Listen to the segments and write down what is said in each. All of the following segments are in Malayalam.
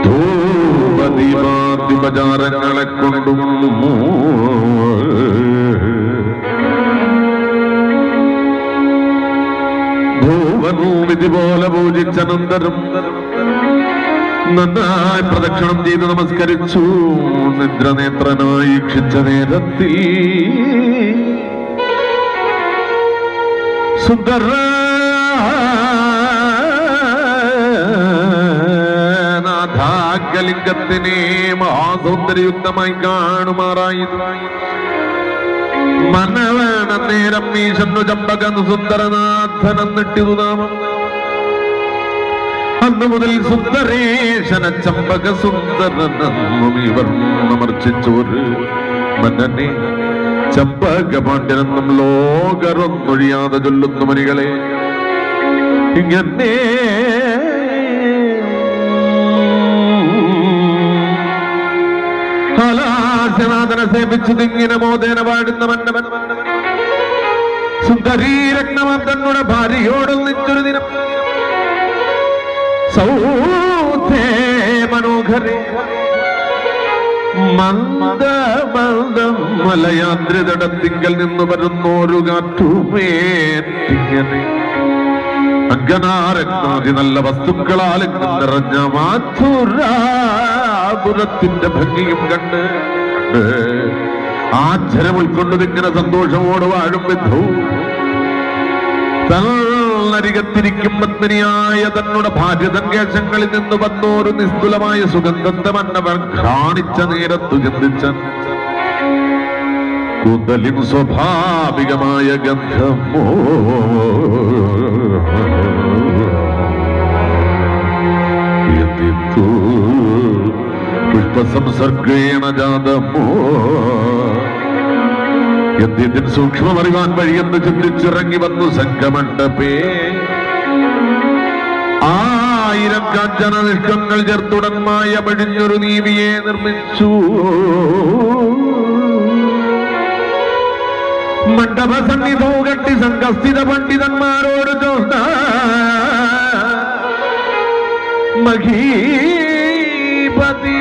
ധൂപദീപാദിപചാരങ്ങളെ കൊണ്ടും ധൂപനൂവിധി പോലെ പൂജിച്ചനന്തരം നന്നായി പ്രദക്ഷിണം ചെയ്ത് നമസ്കരിച്ചു നിദ്രനേത്രനായി ക്ഷിച്ച നേരത്തിൽ സുന്ദര നാഥാഗലിംഗത്തിനെ മഹാസൗന്ദര്യയുക്തമായി കാണുമാറായി മനവേണ നേരം ഈശന്നു ചമ്പകൻ സുന്ദരനാഥനെന്നിട്ടിതു നാമം അന്നു മുതൽ സുന്ദരേശന ചമ്പക സുന്ദരനെന്നും ഇവർ നമർച്ചിച്ചോര് മന്നനെ ചമ്പക പാണ്ഡ്യനെന്നും ലോകരൊന്നൊഴിയാതെ ചൊല്ലുന്നു മണികളെ ഇങ്ങനെ കലാശനാഥനെ സേവിച്ചത് ഇങ്ങനെ മോദേന പാടുന്ന മന്നവൻ സുന്ദരീരത്നവൻ തന്നുടെ ഭാര്യയോട് നിന്നൊരു ദിനം സൗധേ മനോഹരേ മന്ദ മന്ദം മലയാദ്രിതടത്തിങ്കൽ നിന്ന് വരുന്നോരു കാറ്റുമേറ്റിങ്ങനെ അങ്കനാരത്നാദി നല്ല വസ്തുക്കളാൽ ഇങ്ങ് നിറഞ്ഞ മാധുരാപുരത്തിന്റെ ഭംഗിയും കണ്ട് കണ്ട് ആശ്ചര്യം ഉൾക്കൊണ്ടത് ഇങ്ങനെ സന്തോഷമോട് വാഴും വിധു തന്നരികത്തിരിക്കും പത്നിയായ തന്നുടെ ഭാര്യ കേശങ്ങളിൽ നിന്ന് വന്നോരു നിസ്തുലമായ സുഗന്ധത്തെ മന്നവൻ കാണിച്ച നേരത്തു ചിന്തിച്ചൻ കൂന്തലിൻ സ്വാഭാവികമായ ഗന്ധമോ യതിത്തു പുഷ്പസംസർഗേണ ജാതമോ യദ്യത്തിൻ സൂക്ഷ്മമറിവാൻ വഴിയെന്ന് ചിന്തിച്ചിറങ്ങി വന്നു സംഘമണ്ഡപേ ആയിരം കാഞ്ചന നിഷ്കങ്ങൾ ചേർത്തുടന്മായ പഴിഞ്ഞൊരു നീവിയെ നിർമ്മിച്ചു മണ്ഡപ സന്നിധോ കെട്ടി സംഘസ്ഥിത പണ്ഡിതന്മാരോട് ചോദ മഹീപതി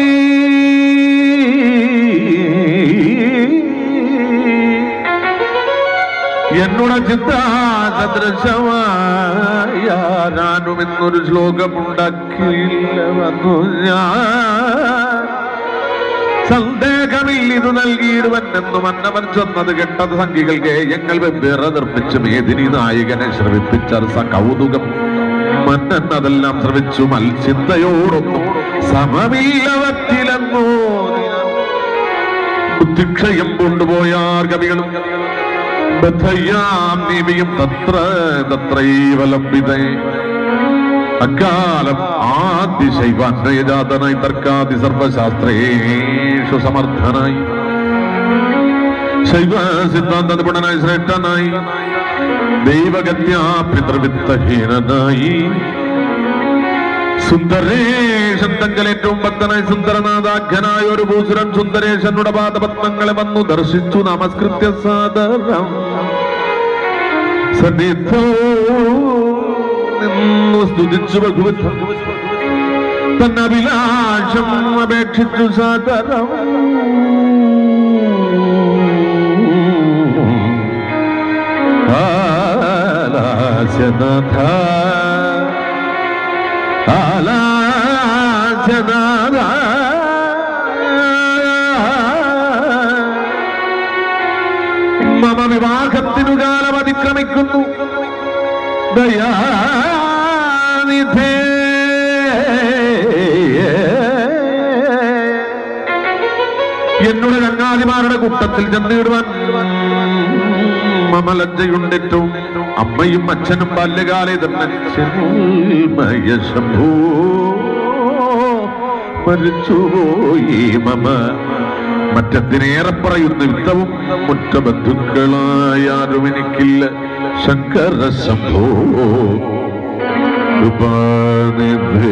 എന്നോട് ചിന്താസദൃശമായ ഞാനും ഇന്നൊരു ശ്ലോകമുണ്ടാക്കിയില്ല വന്നു ഞാൻ സന്ദേഹമില്ല ഇത് നൽകിയിടുവൻ എന്ന് മന്നവൻ ചെന്നത് കെട്ടത് സംഖ്യകൾക്ക് ഞങ്ങൾ വെവ്വേറെ നിർമ്മിച്ച് മേദിനി നായകനെ ശ്രമിപ്പിച്ചർ സകൗതുകം മന്നൻ അതെല്ലാം ശ്രമിച്ചു മത്സ്യതയോടൊന്നും സമമില്ലവത്തിലെന്നോ ബുദ്ധിക്ഷയം കൊണ്ടുപോയാർ കവികളും ബദ്ധയാം നീവിയും തത്ര തത്രൈവ ലംബിതേ അക്കാലം ആദ്യ ശൈവാന്വയജാതനായി തർക്കാദി സർവശാസ്ത്രേഷു സമർത്ഥനായി ശൈവ സിദ്ധാന്ത നിപുണനായി ശ്രേഷ്ഠനായി ദൈവഗത്യാ പിതൃവിത്തഹീനനായി സുന്ദരേശൻ തങ്കൽ ഏറ്റവും ഭക്തനായി സുന്ദരനാഥാഖ്യനായ ഒരു ഭൂസുരൻ സുന്ദരേശനുടെ പാദപത്മങ്ങളെ വന്നു ദർശിച്ചു നമസ്കൃത്യ സാദരം സന്നിധോ നിന്നു സ്തുതിച്ചു ഭഗവത് തന്നഭിലാഷം അപേക്ഷിച്ചു സാദരം ആലാശനാഥ ആലാശനാഥ മമ വിവാഹത്തിനു കാലം അതിക്രമിക്കുന്നു ദയാനിധേ എന്നോട് ചങ്ങാതിമാരുടെ കൂട്ടത്തിൽ ചെന്നിടുവാൻ മമലജ്ജയുണ്ടേറ്റവും അമ്മയും അച്ഛനും ബാല്യകാലെ തന്നെ ശംഭൂ മരിച്ചുപോയി മമ മറ്റെന്തിനേറെ പറയുന്ന യുദ്ധവും മുറ്റ ബന്ധുക്കളായ ആരും എനിക്കില്ല ശങ്കര ശംഭോ കൃപാനിധേ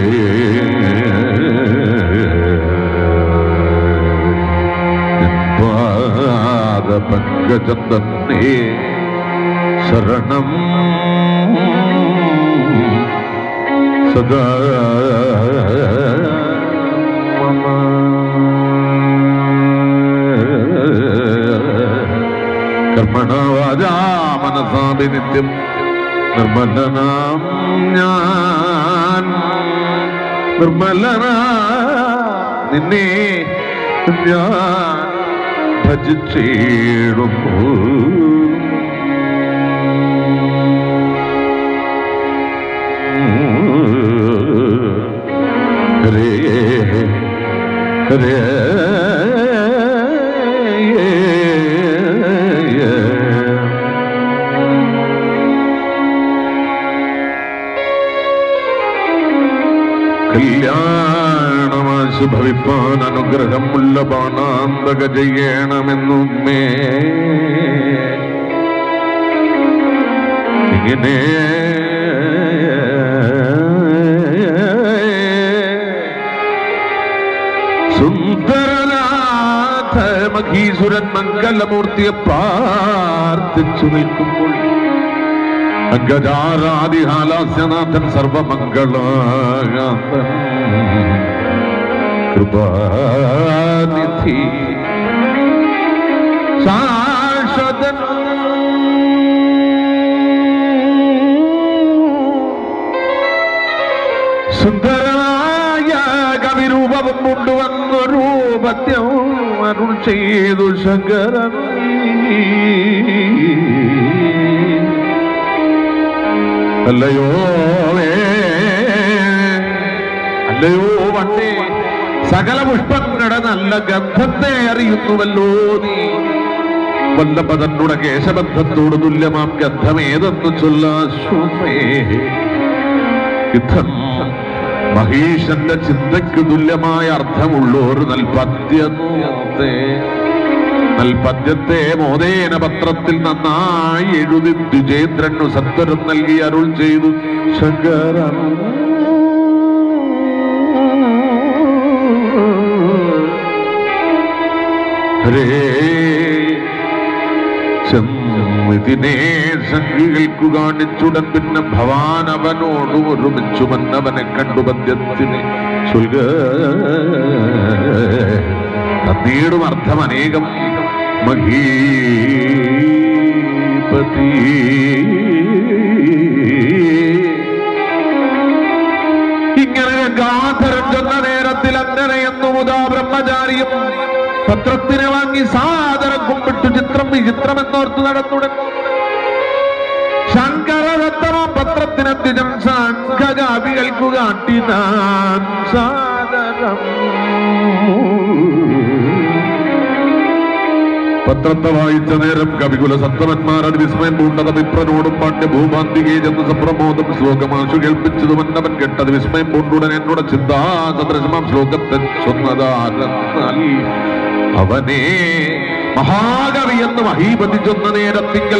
പാദ പങ്കജം തന്നെ ശരണം സദാ പാപി നിത്യം നിർമ്മലനാം ഞാൻ നിർമ്മലനാ നിന്നെ ഞാൻ ഭജിച്ചിടുന്നു ഹരേ ഹരേ കല്യാണമാശു ഭവിപ്പാൻ അനുഗ്രഹമുള്ള ബാണാന്തക ചെയ്യണമെന്നുമേ ഇങ്ങനെ സുന്ദരനാഥ മഹീസുരൻ മംഗലമൂർത്തിയെ പ്രാർത്ഥിച്ചു നിൽക്കുമ്പോൾ അംഗജാരാദിഹാലാസ്യനാഥൻ സർവമംഗളാകാന്തൻ കൃപാനിധി ശാശ്വതൻ സുന്ദരനായ കവിരൂപവും കൊണ്ടുവന്ന രൂപത്യം അരുൾ ചെയ്തു ശങ്കരൻ അല്ലയോ വേ, അല്ലയോ വണ്ടേ സകല പുഷ്പങ്ങളുടെ നല്ല ഗന്ധത്തെ അറിയുന്നുവല്ലോ നീ വല്ലഭതന്നുടെ കേശബന്ധത്തോട് തുല്യമാം ഗന്ധമേതെന്ന് ചൊല്ലാശ്വമേ യുദ്ധം മഹീഷന്റെ ചിന്തയ്ക്ക് തുല്യമായ അർത്ഥമുള്ളോർ നൽപദ്യത്തെ നൽപദ്യത്തെ മോദേന പത്രത്തിൽ നന്നായി എഴുതി ദ്വിജേന്ദ്രനു സത്വരം നൽകി അരുൾ ചെയ്തു ശങ്കരൻ ഹരേ ചെന്നിതിനെ സംഘികൾക്കു കാണിച്ചുടൻ പിന്നെ ഭവാൻ അവനോട് ഒരുമിച്ചു വന്നവനെ കണ്ടു പദ്യത്തിന് ചൊൽക തന്നീടും അർത്ഥം അനേകം മഹീപതി ഇങ്ങനെ ഗാന്ധരൻ ചെന്ന നേരത്തിൽ അങ്ങനെയെന്നു മുതാ ബ്രഹ്മചാരിയും പത്രത്തിനെ വാങ്ങി സാദരം കുമ്പിട്ടു ചിത്രം വിചിത്രം എന്നോർത്തു നടന്നുടൻ ശങ്കരരത്തമം പത്രത്തിനെത്തിജം സംഘജാപികൾക്കു കാട്ടിനാൻ സാദരം പത്രത്തെ വായിച്ച നേരം കവികുല സത്തമന്മാരത് വിസ്മയം പൂണ്ടത് വിപ്രനോടും പാണ്ഡ്യ ഭൂപാന്തികേ ചെന്ന് സപ്രമോദം ശ്ലോകമാശു കേൾപ്പിച്ചത് മന്നവൻ കെട്ടത് വിസ്മയം പൂണ്ടുടൻ എന്നോട് ചിന്താ സദൃശമാം ശ്ലോകത്തെ ചൊന്നതാരെന്നാൽ അവനെ മഹാകവി എന്ന് മഹീപതി ചൊന്ന നേരത്തിങ്കൽ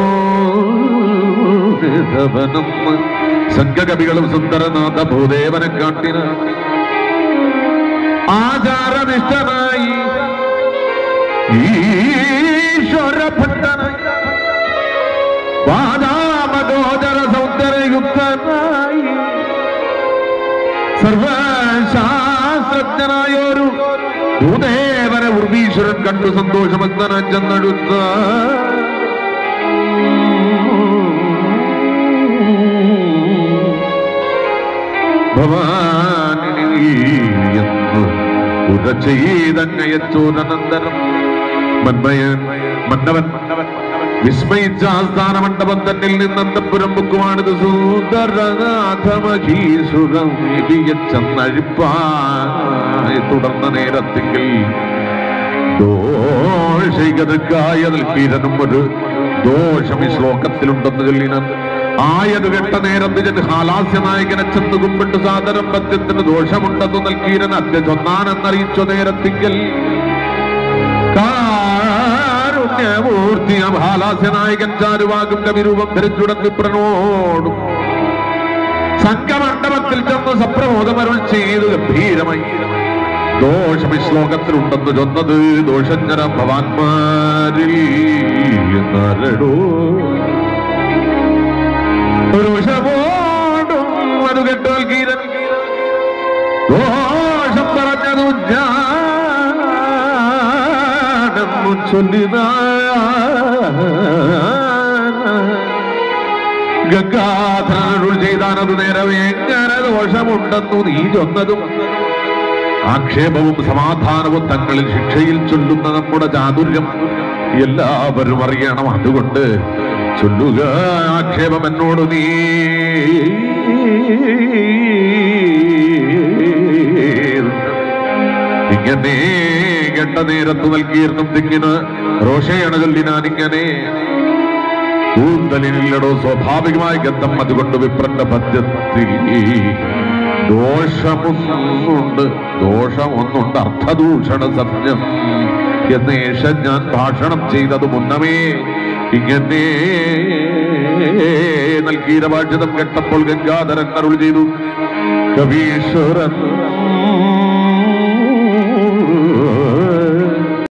ചോദവനെന്ന് സംഘകവികളും സുന്ദരനാഥ ഭൂദേവനെ കാട്ടിനാണ് ആചാരനിഷ്ഠനായി ഈശ്വരഭക്തനായി വാദാമഗോചര സൗന്ദര്യയുക്തനായി സർവശാസ്ത്രജ്ഞനായൊരു ഭൂദേവനെ ഉർവീശ്വരൻ കണ്ടു സന്തോഷഭക്തനായി ചെന്നെടുത്ത ഭവാനി എന്ന് ഉര ചെയ്തങ്ങയച്ചോദനന്തരം മന്മയൻ മന്നവൻ വിസ്മയിച്ച ആസ്ഥാന മണ്ഡപം തന്നിൽ നിന്നന്തപുരം ബുക്കുമാണിത് സുന്ദരനാഥമഹീസുരം ചെന്നഴിപ്പായി തുടർന്ന നേരത്തെങ്കിൽ ദോഷികതക്കായ നിൽക്കീരനും ഒരു ദോഷം ഈ ശ്ലോകത്തിലുണ്ടെന്ന് ചൊല്ലിനാൻ ആയത് കെട്ട നേരത്ത് ജൻ ഹാലാസ്യ നായകനെ ചെന്ന് കുമ്പിട്ട് സാദരം പദ്യത്തിന് ദോഷമുണ്ടെന്ന് നൽകീരൻ അദ്യ ചൊന്നാനെന്നറിയിച്ച നേരത്തിങ്കൽ കാരുണ്യമൂർത്തി ഹാലാസ്യ നായകൻ ചാരുവാകും കവിരൂപം ധരിച്ചുടൻ വിപ്രനോടും സംഘമണ്ഡപത്തിൽ ചെന്ന് സപ്രമോദമരുൾ ചെയ്ത് ഗംഭീരമായി ദോഷം ഈ ശ്ലോകത്തിലുണ്ടെന്ന് ചൊന്നത് ദോഷഞ്ഞര ഭവാന്മാരിൽ എന്നരടോ രോഷമോടും അത് കേട്ടാൽ ഗീരൻ ദോഷം പറഞ്ഞതു ഞാനെന്നു ചൊല്ലിന ഗംഗാധരനരുൾ ചെയ്താനത് നേരവേ എങ്ങനെ ദോഷമുണ്ടെന്നു നീ ചൊന്നതും ആക്ഷേപവും സമാധാനവും തങ്ങളിൽ ശിക്ഷയിൽ ചൊല്ലുന്ന നമ്മുടെ ചാതുര്യം എല്ലാവരും അറിയണം അതുകൊണ്ട് ചൊല്ലുക ആക്ഷേപം എന്നോട് നീ ഇങ്ങനെ കെട്ട നേരത്ത് നൽകിയിരുന്നു തിങ്ങിന് റോഷയാണ് ചൊല്ലിനാൻ ഇങ്ങനെ കൂന്തലിനില്ലടോ സ്വാഭാവികമായ ഗന്ധം അതുകൊണ്ട് വിപ്രന്റെ പദ്യത്തിൽ ദോഷമൊന്നുണ്ട് ദോഷമൊന്നുണ്ട് അർത്ഥദൂഷണ സത്യം എന്നേഷ ഞാൻ ഭാഷണം ചെയ്തത് മുന്നമേ ഇങ്ങനെ നൽകിയ ഭാഷിതം കേട്ടപ്പോൾ ഗംഗാധരൻ അരുൾ ചെയ്തു കവീശ്വരൻ